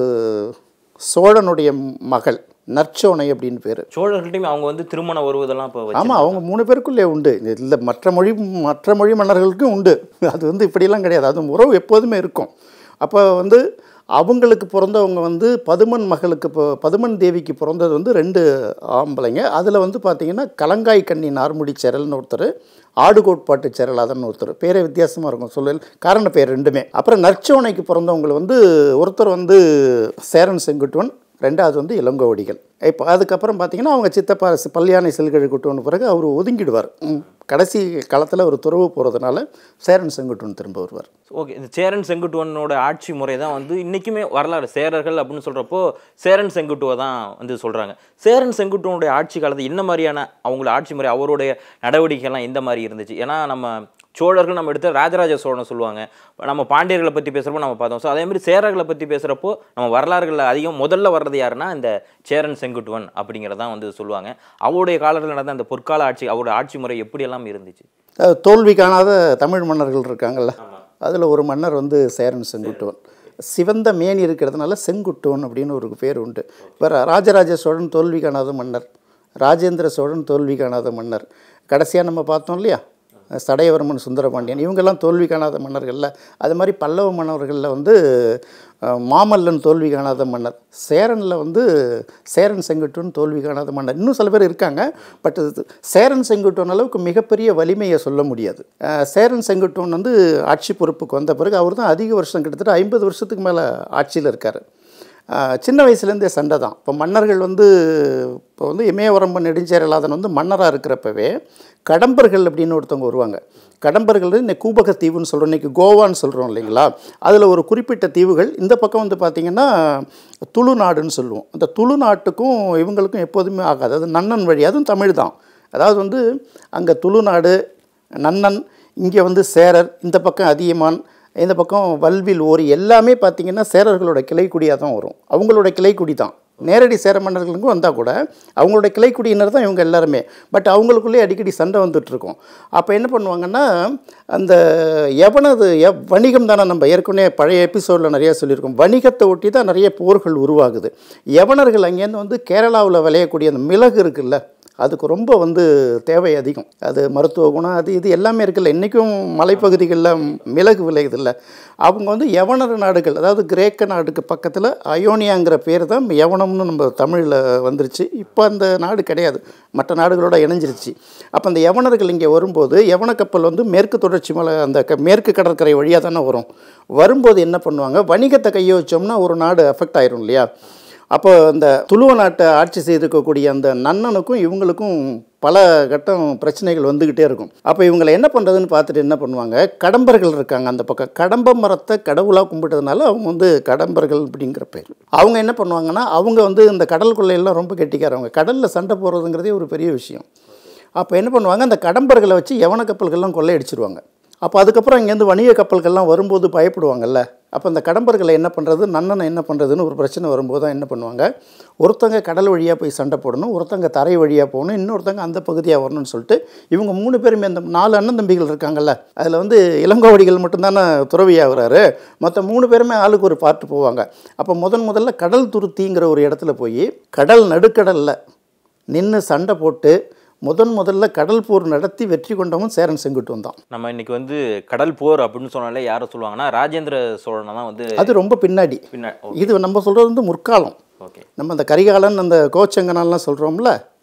சோழனுடைய மகள் நற்சோனை அப்படின்னு பேர் சோழர்கள்ட்டையும் அவங்க வந்து திருமணம் வருவதெல்லாம் இப்போ வச்சு ஆமாம் அவங்க மூணு பேருக்குள்ளே உண்டு இல்லை மற்ற மொழி மற்ற மொழி மன்னர்களுக்கும் உண்டு அது வந்து இப்படியெல்லாம் கிடையாது அது உறவு எப்போதுமே இருக்கும் அப்போ வந்து அவங்களுக்கு பிறந்தவங்க வந்து பதுமன் மகளுக்கு இப்போ பதுமன் தேவிக்கு பிறந்தது வந்து ரெண்டு ஆம்பளைங்க அதில் வந்து பார்த்தீங்கன்னா கலங்காய் கண்ணி நார்முடி செரல்னு ஒருத்தர் ஆடுகோட்பாட்டு செரலாதன் ஒருத்தர் பேரே வித்தியாசமாக இருக்கும் சொல்லல் காரண பேர் ரெண்டுமே அப்புறம் நற்சோனைக்கு பிறந்தவங்களை வந்து ஒருத்தர் வந்து சேரன் செங்குட்டுவன் ரெண்டாவது வந்து இளங்கோவடிகள் இப்போ அதுக்கப்புறம் பார்த்தீங்கன்னா அவங்க சித்தப்பா சி- பல்யானை செல்கழி குட்டுவன பிறகு அவர் ஒதுங்கிடுவார் ம், கடைசி காலத்தில் ஒரு துறவு போகிறதுனால சேரன் செங்குட்டுவன் திரும்ப வருவார் ஓகே இந்த சேரன் செங்குட்டுவனோட ஆட்சி முறை தான் வந்து இன்றைக்குமே வரலாறு சேரர்கள் அப்படின்னு சொல்கிறப்போ சேரன் செங்குட்டுவை தான் வந்து சொல்கிறாங்க சேரன் செங்குட்டுவனுடைய ஆட்சி காலத்தில் என்ன மாதிரியான அவங்களோட ஆட்சி முறை அவருடைய நடவடிக்கைலாம் எந்த மாதிரி இருந்துச்சு ஏன்னா நம்ம சோழர்கள் நம்ம எடுத்து ராஜராஜ சோழனை சொல்லுவாங்க நம்ம பாண்டியர்களை பற்றி பேசுகிறப்போ நம்ம பார்த்தோம் ஸோ அதே மாதிரி சேரர்களை பற்றி பேசுகிறப்போ நம்ம வரலாறுகளில் அதிகம் முதல்ல வர்றது யாருன்னா இந்த சேரன் செங்குட்டுவன் அப்படிங்கிறதான் வந்து சொல்லுவாங்க அவருடைய காலத்தில் நடந்த அந்த பொற்கால ஆட்சி அவருடைய ஆட்சி முறை எப்படியெல்லாம் இருந்துச்சு அஹ், தோல்வி காணாத தமிழ் மன்னர்கள் இருக்காங்கல்ல அதில் ஒரு மன்னர் வந்து சேரன் செங்குட்டுவன் சிவந்த மேனி இருக்கிறதுனால செங்குட்டுவன் அப்படின்னு ஒரு பேர் உண்டு இப்போ ராஜராஜ சோழன் தோல்வி காணாத மன்னர் ராஜேந்திர சோழன் தோல்வி காணாத மன்னர் கடைசியாக நம்ம பார்த்தோம் இல்லையா சடையவர்மன் சுந்தரபாண்டியன் இவங்கெல்லாம் தோல்வி காணாத மன்னர்கள்ல அது மாதிரி பல்லவ மன்னர்களில் வந்து அஹ், மாமல்லன் தோல்வி காணாத மன்னர் சேரனில் வந்து சேரன் செங்குட்டுவன் தோல்வி காணாத மன்னர் இன்னும் சில பேர் இருக்காங்க பட் இது சேரன் செங்குட்டுவன் அளவுக்கு மிகப்பெரிய வலிமையை சொல்ல முடியாது அஹ், சேரன் செங்குட்டுவன் வந்து ஆட்சி பொறுப்புக்கு வந்த பிறகு அவர் தான் அதிக வருஷம் கிட்டத்தட்ட ஐம்பது வருஷத்துக்கு மேலே ஆட்சியில் இருக்கார் ஆஹ் சின்ன வயசுலேருந்தே சண்டை தான் இப்போ மன்னர்கள் வந்து இப்போ வந்து இமயவரம்பன் நெடுஞ்சேரலாதன் வந்து மன்னராக இருக்கிறப்பவே கடம்பர்கள் அப்படின்னு ஒருத்தவங்க வருவாங்க கடம்பர்கள் இன்னைக்கு கூபக தீவுன்னு சொல்கிறோம் இன்றைக்கி கோவான்னு சொல்கிறோம் இல்லைங்களா அதில் ஒரு குறிப்பிட்ட தீவுகள் இந்த பக்கம் வந்து பார்த்திங்கன்னா துளு நாடுன்னு சொல்லுவோம் அந்த துளு நாட்டுக்கும் இவங்களுக்கும் எப்போதுமே ஆகாது அது நன்னன் வழி அதுவும் தமிழ் தான் அதாவது வந்து அங்கே துளு நாடு நன்னன் இங்கே வந்து சேரர் இந்த பக்கம் அதியமான் இந்த பக்கம் வல்வில் ஓரி எல்லாமே பார்த்திங்கன்னா சேரர்களோட கிளைக்குடியாக தான் வரும் அவங்களோட கிளைக்குடி தான் நேரடி சேர மன்னர்களுக்கும் வந்தால் கூட அவங்களோட கிளைக்குடியினர் தான் இவங்க எல்லாருமே பட் அவங்களுக்குள்ளே அடிக்கடி சண்டை வந்துட்டு இருக்கும் அப்போ என்ன பண்ணுவாங்கன்னா அந்த எவனது எவ் வணிகம் தானே நம்ம ஏற்கனவே பழைய எபிசோடில் நிறைய சொல்லியிருக்கோம் வணிகத்தை ஒட்டி தான் நிறைய போர்கள் உருவாகுது யவனர்கள் அங்கேருந்து வந்து கேரளாவில் விளையக்கூடிய அந்த மிளகு இருக்குல்ல அதுக்கு ரொம்ப வந்து தேவை அதிகம் அது மருத்துவ குணம் அது இது எல்லாமே இருக்குல்ல இன்றைக்கும் மலைப்பகுதிகளில் மிளகு விளையுதுல்ல அவங்க வந்து யவனர் நாடுகள் அதாவது கிரேக்க நாடுக்கு பக்கத்தில் அயோனியாங்கிற பேர் தான் யவனம்னு நம்ம தமிழில் வந்துருச்சு இப்போ அந்த நாடு கிடையாது மற்ற நாடுகளோட இணைஞ்சிருச்சு அப்போ அந்த யவனர்கள் இங்கே வரும்போது யவன கப்பல் வந்து மேற்கு தொடர்ச்சி மலை அந்த க மேற்கு கடற்கரை வழியாக தானே வரும் வரும்போது என்ன பண்ணுவாங்க வணிகத்தை கையை வச்சோம்னா ஒரு நாடு அஃபெக்ட் ஆயிரும் இல்லையா அப்போ அந்த துளுவ நாட்டை ஆட்சி செய்திருக்கக்கூடிய அந்த நன்னனுக்கும் இவங்களுக்கும் பல கட்டம் பிரச்சனைகள் வந்துக்கிட்டே இருக்கும் அப்போ இவங்களை என்ன பண்ணுறதுன்னு பார்த்துட்டு என்ன பண்ணுவாங்க கடம்பர்கள் இருக்காங்க அந்த பக்கம் கடம்ப மரத்தை கடவுளாக கும்பிட்டதுனால அவங்க வந்து கடம்பர்கள் அப்படிங்கிற பேர் அவங்க என்ன பண்ணுவாங்கன்னா அவங்க வந்து இந்த கடல் கொள்ளையெல்லாம் ரொம்ப கெட்டிக்காரவங்க கடலில் சண்டை போடுறதுங்கிறதே ஒரு பெரிய விஷயம் அப்போ என்ன பண்ணுவாங்க அந்த கடம்பர்களை வச்சு யவன கப்பல்கள்லாம் கொள்ளையடிச்சிருவாங்க அப்போ அதுக்கப்புறம் இங்கேருந்து வணிக கப்பல்கள்லாம் வரும்போது பயப்படுவாங்கல்ல அப்போ இந்த கடம்பர்களை என்ன பண்ணுறது நன்னனை என்ன பண்ணுறதுன்னு ஒரு பிரச்சனை வரும்போது தான் என்ன பண்ணுவாங்க ஒருத்தங்க கடல் வழியாக போய் சண்டை போடணும் ஒருத்தங்க தரை வழியாக போகணும் இன்னொருத்தங்க அந்த பகுதியாக வரணும்னு சொல்லிட்டு இவங்க மூணு பேருமே அந்த நாலு அண்ணன் தம்பிகள் இருக்காங்கல்ல அதில் வந்து இளங்கோவடிகள் மட்டும்தானே துறவியாகிறாரு மற்ற மூணு பேருமே ஆளுக்கு ஒரு பார்ட்டு போவாங்க அப்போ முதன் முதல்ல கடல் துருத்திங்கிற ஒரு இடத்துல போய் கடல் நடுக்கடலில் நின்று சண்டை போட்டு முதன் முதல்ல கடல் போர் நடத்தி வெற்றி கொண்டவன் சேரன் செங்குட்டுவன் தான் நம்ம இன்னைக்கு வந்து கடல் போர் அப்படின்னு சொன்னாலே யாரை சொல்லுவாங்கன்னா ராஜேந்திர சோழனை தான் வந்து அது ரொம்ப பின்னாடி பின்னா இது நம்ம சொல்கிறது வந்து முற்காலம் ஓகே நம்ம அந்த கரிகாலன் அந்த கோச்சங்கனாலாம் சொல்கிறோம்ல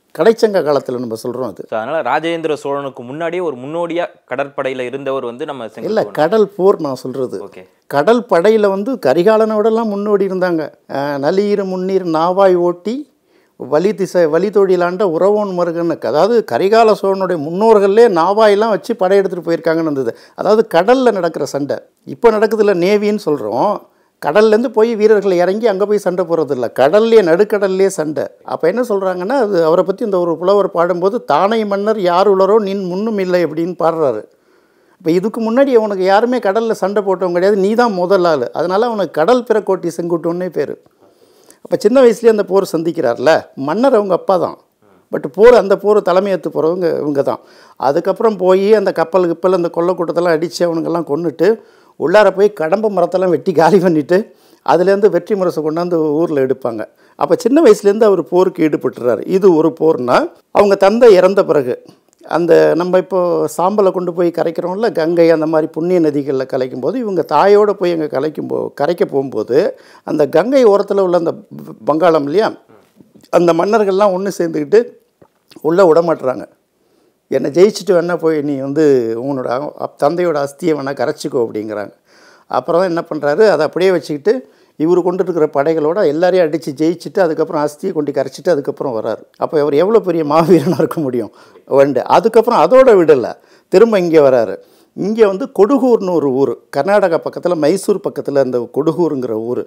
கடைச்சங்க காலத்தில் நம்ம சொல்கிறோம் அது ஸோ அதனால ராஜேந்திர சோழனுக்கு முன்னாடியே ஒரு முன்னோடியா கடற்படையில இருந்தவர் வந்து நம்ம இல்லை செங்குட்டுவன் கடல் போர் நான் சொல்கிறது ஓகே கடல் படையில் வந்து கரிகாலனோடலாம் முன்னோடி இருந்தாங்க அஹ், நலியிரு முன்னீர் நாவாய் ஓட்டி வழி திசை வழி தொழிலாண்ட உறவோன் மருகனுக்கு அதாவது கரிகால சோழனுடைய முன்னோர்களே நாவாயெல்லாம் வச்சு படையெடுத்துட்டு போயிருக்காங்கன்னு இருந்தது அதாவது கடலில் நடக்கிற சண்டை இப்போ நடக்குதுல நேவின்னு சொல்கிறோம் கடல்லேருந்து போய் வீரர்கள் இறங்கி அங்கே போய் சண்டை போகிறது இல்லை கடல்லே நடுக்கடல்லே சண்டை அப்போ என்ன சொல்கிறாங்கன்னா அது அவரை பற்றி இந்த ஒரு புலவர் பாடும்போது தானை மன்னர் யார் உளரோ நின் முன்னும் இல்லை அப்படின்னு பாடுறாரு இப்போ இதுக்கு முன்னாடி அவனுக்கு யாருமே கடலில் சண்டை போட்டவங்க கிடையாது நீ தான் முதல் ஆள் அதனால் அவனுக்கு கடல் பிறக்கோட்டி செங்குட்டுன்னே பேர் அப்போ சின்ன வயசுலேயே அந்த போர் சந்திக்கிறார்ல மன்னர் அவங்க அப்பா தான் பட் போர் அந்த போர் தலைமையேற்று போகிறவங்க இவங்க தான் அதுக்கப்புறம் போய் அந்த கப்பல் கிப்பல் அந்த கொல்லை கூட்டத்தெல்லாம் அடித்து அவனுங்கெல்லாம் கொன்னுட்டு உள்ளார போய் கடம்ப மரத்தெல்லாம் வெட்டி காலி பண்ணிவிட்டு அதுலேருந்து வெற்றி முரசை கொண்டாந்து ஊரில் எடுப்பாங்க அப்போ சின்ன வயசுலேருந்து அவர் போருக்கு ஈடுபட்டுறாரு இது ஒரு போர்னா அவங்க தந்தை இறந்த பிறகு அந்த நம்ம இப்போ சாம்பலை கொண்டு போய் கரைக்கிறோம்ல கங்கை அந்த மாதிரி புண்ணிய நதிகளில் கலைக்கும் போது இவங்க தாயோடு போய் அங்கே கலைக்கும் போ கரைக்க போகும்போது அந்த கங்கை ஓரத்தில் உள்ள அந்த வ- வங்காளம் இல்லையா அந்த மன்னர்கள்லாம் ஒன்று சேர்ந்துக்கிட்டு உள்ளே விடமாட்டுறாங்க என்னை ஜெயிச்சுட்டு வேணா போய் நீ வந்து உன்னோட அ- அப்- தந்தையோட அஸ்தியை வேணா கரைச்சிக்கோ அப்படிங்கிறாங்க அப்புறம் தான் என்ன பண்ணுறாரு அதை அப்படியே வச்சுக்கிட்டு இவர் கொண்டு இருக்கிற படைகளோட எல்லாரையும் அடித்து ஜெயிச்சுட்டு அதுக்கப்புறம் அஸ்தியை கொண்டு கரைச்சிட்டு அதுக்கப்புறம் வராரு அப்போ அவர் எவ்வளோ பெரிய மாவீரனாக இருக்க முடியும் ஒன்று அதுக்கப்புறம் அதோட விடலை திரும்ப இங்கே வராரு இங்கே வந்து கொடுகூர்னு ஒரு ஊர் கர்நாடகா பக்கத்தில் மைசூர் பக்கத்தில் அந்த கொடுகூருங்கிற ஊர்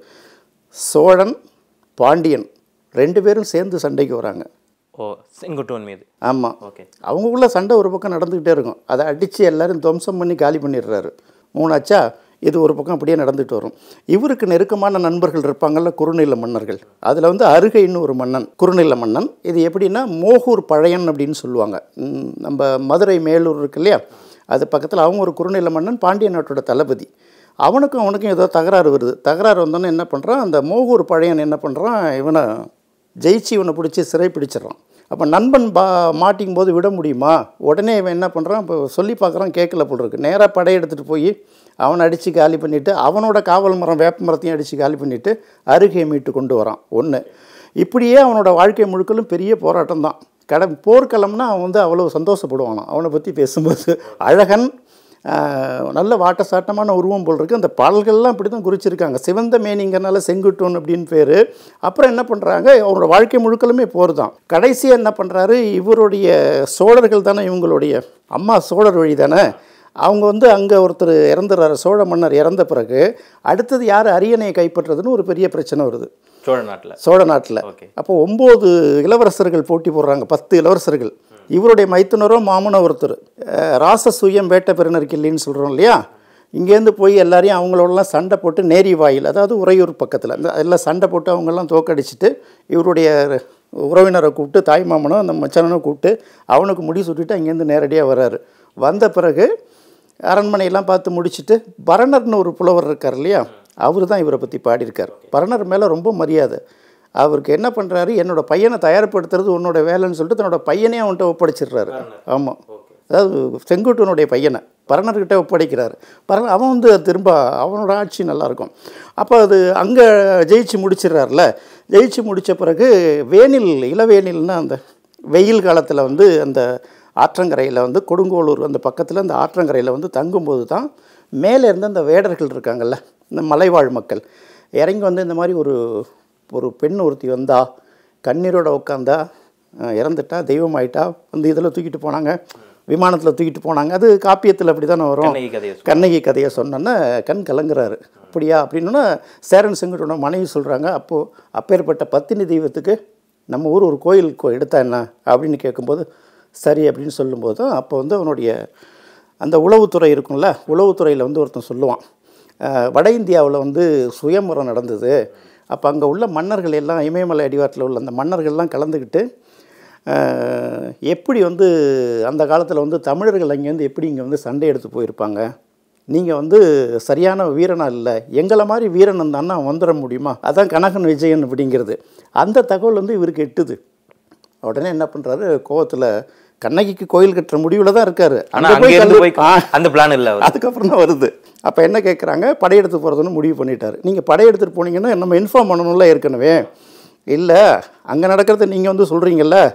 சோழன் பாண்டியன் ரெண்டு பேரும் சேர்ந்து சண்டைக்கு வராங்க ஓ செங்குட்டுவன் மீது ஆமாம் ஓகே அவங்களுக்குள்ள சண்டை ஒரு பக்கம் நடந்துக்கிட்டே இருக்கும் அதை அடித்து எல்லாரும் துவம்சம் பண்ணி காலி பண்ணிடுறாரு மூணாச்சா இது ஒரு பக்கம் அப்படியே நடந்துட்டு வரும் இவருக்கு நெருக்கமான நண்பர்கள் இருப்பாங்கல்ல குறுநில மன்னர்கள் அதில் வந்து அருகைன்னு ஒரு மன்னன் குறுநில மன்னன் இது எப்படின்னா மோகூர் பழையன் அப்படின்னு சொல்லுவாங்க ம், நம்ம மதுரை மேலூர் இருக்கு இல்லையா அது பக்கத்தில் அவங்க ஒரு குறுநில மன்னன் பாண்டிய நாட்டோட தளபதி அவனுக்கும் அவனுக்கும் ஏதோ தகராறு வருது தகராறு வந்தோன்னே என்ன பண்ணுறான் அந்த மோகூர் பழையன் என்ன பண்ணுறான் இவனை ஜெயிச்சு இவனை பிடிச்சி சிறை பிடிச்சிடறான் அப்போ நண்பன் பா மாட்டிக்கும் போது விட முடியுமா உடனே இவன் என்ன பண்ணுறான் இப்போ சொல்லி பார்க்குறான் கேட்கல போல் இருக்கு நேராக படையெடுத்துட்டு போய் அவனை அடித்து காலி பண்ணிவிட்டு அவனோட காவல் மரம் வேப்ப மரத்தையும் அடித்து காலி பண்ணிவிட்டு அருகே மீட்டு கொண்டு வரான் ஒன்று இப்படியே அவனோட வாழ்க்கை முழுக்கலும் பெரிய போராட்டம் தான் கட போர்க்களம்னா அவன் வந்து அவ்வளோ சந்தோஷப்படுவானாம் அவனை பற்றி பேசும்போது அழகன் ஆஹ், நல்ல வாட்ட சாட்டமான உருவம் போல் இருக்குது அந்த பாடல்கள்லாம் இப்படி தான் குறிச்சிருக்காங்க சிவந்த மேனிங்கிறனால செங்குட்டுவன் அப்படின்னு பேர் அப்புறம் என்ன பண்ணுறாங்க அவரோட வாழ்க்கை முழுக்கலுமே போர் தான் கடைசியாக என்ன பண்ணுறாரு இவருடைய சோழர்கள் தானே இவங்களுடைய அம்மா சோழர் வழி தானே அவங்க வந்து அங்கே ஒருத்தர் இறந்துடுறாரு சோழ மன்னர் இறந்த பிறகு அடுத்தது யார் அரியணையை கைப்பற்றுறதுன்னு ஒரு பெரிய பிரச்சனை வருது சோழ நாட்டுல சோழ நாட்டில் ஓகே அப்போ ஒம்பது இளவரசர்கள் போட்டி போடுறாங்க பத்து இளவரசர்கள் இவருடைய மைத்துனரோ மாமனோ ஒருத்தர் அஹ், ராசசூயம் வேட்ட பெருநருக்கு இல்லைன்னு சொல்கிறோம் இல்லையா இங்கேருந்து போய் எல்லாரையும் அவங்களோடலாம் சண்டை போட்டு நேரி வாயில் அதாவது உறையூர் பக்கத்தில் இந்த எல்லாம் சண்டை போட்டு அவங்கெல்லாம் தோக்கடிச்சிட்டு இவருடைய உறவினரை கூப்பிட்டு தாய் மாமனோ அந்த மச்சானனோ கூப்பிட்டு அவனுக்கு முடி சுட்டிட்டு அங்கேருந்து நேரடியாக வர்றாரு வந்த பிறகு அரண்மனையெல்லாம் பார்த்து முடிச்சுட்டு பரணர்னு ஒரு புலவர் இருக்கார் இல்லையா அவர் தான் இவரை பற்றி பாடியிருக்கார் பரணர் மேலே ரொம்ப மரியாதை அவருக்கு என்ன பண்ணுறாரு என்னோட பையனை தயார்படுத்துறது உன்னோட வேலைன்னு சொல்லிட்டு தன்னோட பையனே அவன்கிட்ட ஒப்படைச்சிடுறாரு ஆமாம் அதாவது செங்குட்டுவனுடைய பையனை பரணர்கிட்ட ஒப்படைக்கிறாரு பரண அவன் வந்து திரும்ப அவனோட ஆட்சி நல்லாயிருக்கும் அப்போ அது அங்கே ஜெயிச்சு முடிச்சிடுறாருல ஜெயிச்சு முடித்த பிறகு வேனில் இளவேனில்னா அந்த வெயில் காலத்தில் வந்து அந்த ஆற்றங்கரையில் வந்து கொடுங்கோளூர் அந்த பக்கத்தில் அந்த ஆற்றங்கரையில் வந்து தங்கும்போது தான் மேலே இருந்து அந்த வேடர்கள் இருக்காங்கல்ல இந்த மலைவாழ் மக்கள் இறங்கி வந்து இந்த மாதிரி ஒரு ஒரு பெண் ஒருத்தி வந்தா கண்ணீரோட உட்காந்தா அஹ், இறந்துட்டா தெய்வம் ஆயிட்டா வந்து இதில் தூக்கிட்டு போனாங்க விமானத்தில் தூக்கிட்டு போனாங்க அது காப்பியத்தில் அப்படி தானே வரும் கண்ணகி கதையை சொல்லு. கண்ணகி கதையை சொன்னோன்னே கண் கலங்குறாரு அப்படியா அப்படின்னா சேரன் செங்குட்டோட மனைவி சொல்கிறாங்க அப்போது அப்பேற்பட்ட பத்தினி தெய்வத்துக்கு நம்ம ஊர் ஒரு கோயில் கோ- எடுத்தா என்ன அப்படின்னு கேட்கும்போது சரி அப்படின்னு சொல்லும்போது தான் அப்போ வந்து அவனுடைய அந்த உளவுத்துறை இருக்கும்ல உளவுத்துறையில் வந்து ஒருத்தன் சொல்லுவான் அஹ், வட இந்தியாவில் வந்து சுயமுறை நடந்தது அப்போ அங்கே உள்ள மன்னர்கள் எல்லாம் இமயமலை அடிவாரத்தில் உள்ள அந்த மன்னர்கள்லாம் கலந்துக்கிட்டு அஹ், எப்படி வந்து அந்த காலத்தில் வந்து தமிழர்கள் அங்கேருந்து எப்படி இங்கே வந்து சண்டை எடுத்து போயிருப்பாங்க நீங்கள் வந்து சரியான வீரனா இல்லை எங்களை மாதிரி வீரன் இருந்தான்னா வந்துட முடியுமா அதான் கனகன் விஜயன் அப்படிங்கிறது அந்த தகவல் வந்து இவருக்கு எட்டுது உடனே என்ன பண்ணுறாரு கோவத்தில் கண்ணகிக்கு கோயில் கட்டுற முடிவில் தான் இருக்காரு ஆனா அங்க அங்க இருந்து கல்லு- போய் ஆ, அந்த பிளான் இல்ல அவர் அதுக்கப்புறம் தான் வருது அப்போ என்ன கேட்குறாங்க படையெடுத்து போகிறதுன்னு முடிவு பண்ணிட்டாரு நீங்கள் படையெடுத்துட்டு போனீங்கன்னா நம்ம இன்ஃபார்ம் பண்ணணும்ல ஏற்கனவே இல்லை அங்கே நடக்கிறத நீங்கள் வந்து சொல்கிறீங்கல்ல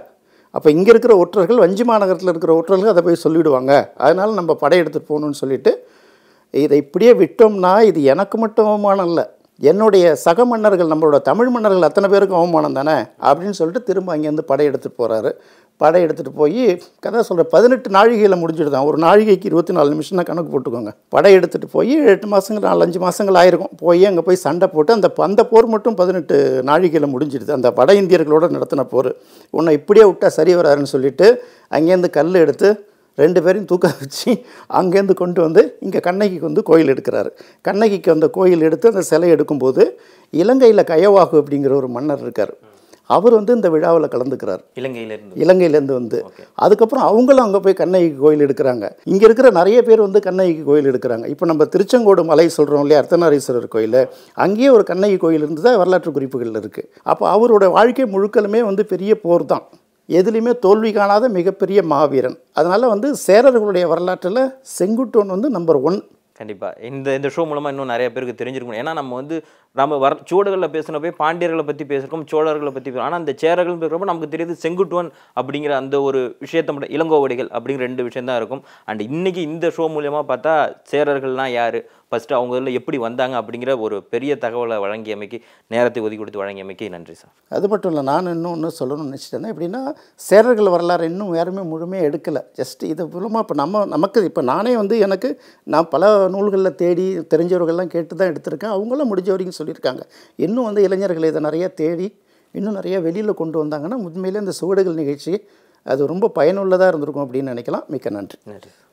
அப்போ இங்கே இருக்கிற ஒற்றர்கள் வஞ்சி மாநகரத்தில் இருக்கிற ஒற்றர்கள் அதை போய் சொல்லிவிடுவாங்க அதனால் நம்ம படையெடுத்துட்டு போகணும்னு சொல்லிட்டு இதை இப்படியே விட்டோம்னா இது எனக்கு மட்டும் அவமானம் இல்லை என்னுடைய சக மன்னர்கள் நம்மளோட தமிழ் மன்னர்கள் அத்தனை பேருக்கும் அவமானம் தானே அப்படின்னு சொல்லிட்டு திரும்ப அங்கேருந்து படையெடுத்துட்டு போகிறாரு படையெடுத்துட்டு போய் கதை சொல்கிற பதினெட்டு நாழிகையில் முடிஞ்சிடுதான் ஒரு நாழிகைக்கு இருபத்தி நாலு நிமிஷம்னா கணக்கு போட்டுக்கோங்க படையெடுத்துட்டு போய் எட்டு மாதங்கள் நாலஞ்சு மாதங்கள் ஆயிருக்கும் போய் அங்கே போய் சண்டை போட்டு அந்த அந்த போர் மட்டும் பதினெட்டு நாழிகையில் முடிஞ்சிடுது அந்த வட இந்தியர்களோட நடத்தின போர் உன்னை இப்படியே விட்டா சரி வராருன்னு சொல்லிட்டு அங்கேருந்து கல் எடுத்து ரெண்டு பேரையும் தூக்க வச்சு அங்கேருந்து கொண்டு வந்து இங்கே கண்ணகிக்கு வந்து கோயில் எடுக்கிறாரு கண்ணகிக்கு அந்த கோயில் எடுத்து அந்த சிலை எடுக்கும்போது இலங்கையில் கயவாகு அப்படிங்கிற ஒரு மன்னர் இருக்கார் அவர் வந்து இந்த விழாவில் கலந்துக்கிறார் இலங்கையிலிருந்து இலங்கையிலேருந்து வந்து அதுக்கப்புறம் அவங்களும் அங்கே போய் கண்ணகிக்கு கோயில் எடுக்கிறாங்க இங்கே இருக்கிற நிறைய பேர் வந்து கண்ணகிக்கு கோயில் எடுக்கிறாங்க இப்போ நம்ம திருச்செங்கோடு மலை சொல்கிறோம் இல்லையா அர்த்தநாரீஸ்வரர் கோயில் அங்கேயே ஒரு கண்ணகி கோயில் இருந்ததா வரலாற்று குறிப்புகள் இருக்குது அப்போ அவரோட வாழ்க்கை முழுக்கலுமே வந்து பெரிய போர் தான் எதுலேயுமே தோல்வி காணாத மிகப்பெரிய மாவீரன் அதனால் வந்து சேரர்களுடைய வரலாற்றில் செங்குட்டுவன் வந்து நம்பர் ஒன் கண்டிப்பா இந்த இந்த ஷோ மூலமா இன்னும் நிறைய பேருக்கு தெரிஞ்சிருக்கும் ஏன்னா நம்ம வந்து நம்ம வர சோழர்களில் பேசினப்போ பாண்டியர்களை பத்தி பேசிருக்கோம் சோழர்களை பத்தி பேசுறோம் ஆனா அந்த சேரர்கள் பேசுறப்போ நமக்கு தெரியுது செங்குட்டுவன் அப்படிங்கிற அந்த ஒரு விஷயத்தை மட்டும் இளங்கோவடிகள் அப்படிங்கிற ரெண்டு விஷயம் தான் இருக்கும் அண்ட் இன்னைக்கு இந்த ஷோ மூலியமா பார்த்தா சேரர்கள்னா யாரு ஃபர்ஸ்ட் அவங்க இதுல எப்படி வந்தாங்க அப்படிங்கிற ஒரு பெரிய தகவலை வழங்கியமைக்கு நேரத்தை ஒதுக்கி கொடுத்து வழங்கியமைக்கு நன்றி சார் அது மட்டும் இல்லை நான் இன்னும் ஒன்று சொல்லணும்னு நினச்சிட்டேன் எப்படின்னா சேரர்கள் வரலாறு இன்னும் யாருமே முழுமையாக எடுக்கலை ஜஸ்ட் இது மூலமாக இப்போ நம்ம நமக்கு இப்போ நானே வந்து எனக்கு நான் பல நூல்களில் தேடி தெரிஞ்சவர்கள்லாம் கேட்டு தான் எடுத்திருக்கேன் அவங்களாம் முடிஞ்ச வரைக்கும் சொல்லியிருக்காங்க இன்னும் வந்து இளைஞர்கள் இதை நிறைய தேடி இன்னும் நிறைய வெளியில் கொண்டு வந்தாங்கன்னா உண்மையிலே இந்த சுவடுகள் நிகழ்ச்சி அது ரொம்ப பயனுள்ளதாக இருந்திருக்கும் அப்படின்னு நினைக்கலாம் மிக்க நன்றி நன்றி